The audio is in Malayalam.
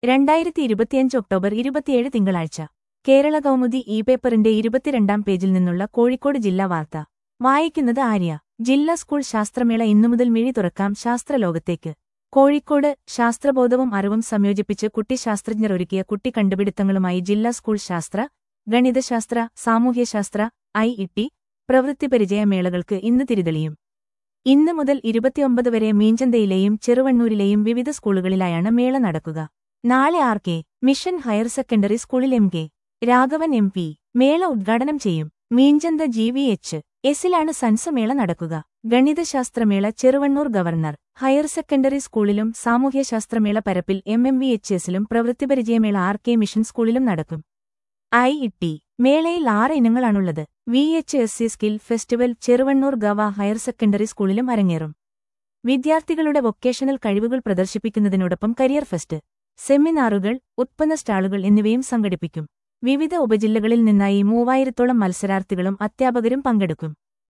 രണ്ടായിരത്തി ഇരുപത്തിയഞ്ച് ഒക്ടോബർ ഇരുപത്തിയേഴ് തിങ്കളാഴ്ച കേരള കൗമുദി ഇ പേപ്പറിന്റെ ഇരുപത്തിരണ്ടാം പേജിൽ നിന്നുള്ള കോഴിക്കോട് ജില്ലാ വാർത്ത വായിക്കുന്നത് ആര്യ ജില്ലാ സ്കൂൾ ശാസ്ത്രമേള ഇന്നുമുതൽ മിഴി തുറക്കാം ശാസ്ത്രലോകത്തേക്ക് കോഴിക്കോട് ശാസ്ത്രബോധവും അറിവും സംയോജിപ്പിച്ച് കുട്ടി ശാസ്ത്രജ്ഞർ ഒരുക്കിയ കുട്ടി കണ്ടുപിടുത്തങ്ങളുമായി ജില്ലാ സ്കൂൾ ശാസ്ത്ര ഗണിതശാസ്ത്ര സാമൂഹ്യശാസ്ത്ര ഐ ഇ ടി പ്രവൃത്തിപരിചയ മേളകൾക്ക് ഇന്ന് തിരിതെളിയും ഇന്ന് മുതൽ ഇരുപത്തിയൊമ്പത് വരെ മീഞ്ചന്തയിലെയും ചെറുവണ്ണൂരിലെയും വിവിധ സ്കൂളുകളിലായാണ് മേള നടക്കുക നാളെ R K mission higher secondary സ്കൂളിൽ M K Raghavan M P മേള ഉദ്ഘാടനം ചെയ്യും മീഞ്ചന്ത ജി വി എച്ച് എസിലാണ് സൻസ് മേള നടക്കുക ഗണിതശാസ്ത്രമേള ചെറുവണ്ണൂർ ഗവർണർ ഹയർ സെക്കൻഡറി സ്കൂളിലും സാമൂഹ്യശാസ്ത്രമേള പരപ്പിൽ എം എം വി എച്ച് എസിലും പ്രവൃത്തിപരിചയമേള ആർ കെ മിഷൻ സ്കൂളിലും നടക്കും ഐ ഇ ടി മേളയിൽ ആറ് ഇനങ്ങളാണുള്ളത് V H S C skill festival Cheruvannur ഗവ ഹയർ സെക്കൻഡറി സ്കൂളിലും അരങ്ങേറും വിദ്യാർത്ഥികളുടെ വൊക്കേഷണൽ കഴിവുകൾ പ്രദർശിപ്പിക്കുന്നതിനോടൊപ്പം കരിയർ ഫെസ്റ്റ് സെമിനാറുകൾ ഉത്പന്ന സ്റ്റാളുകൾ എന്നിവയും സംഘടിപ്പിക്കും വിവിധ ഉപജില്ലകളിൽ നിന്നായി മൂവായിരത്തോളം മത്സരാർത്ഥികളും അധ്യാപകരും പങ്കെടുക്കും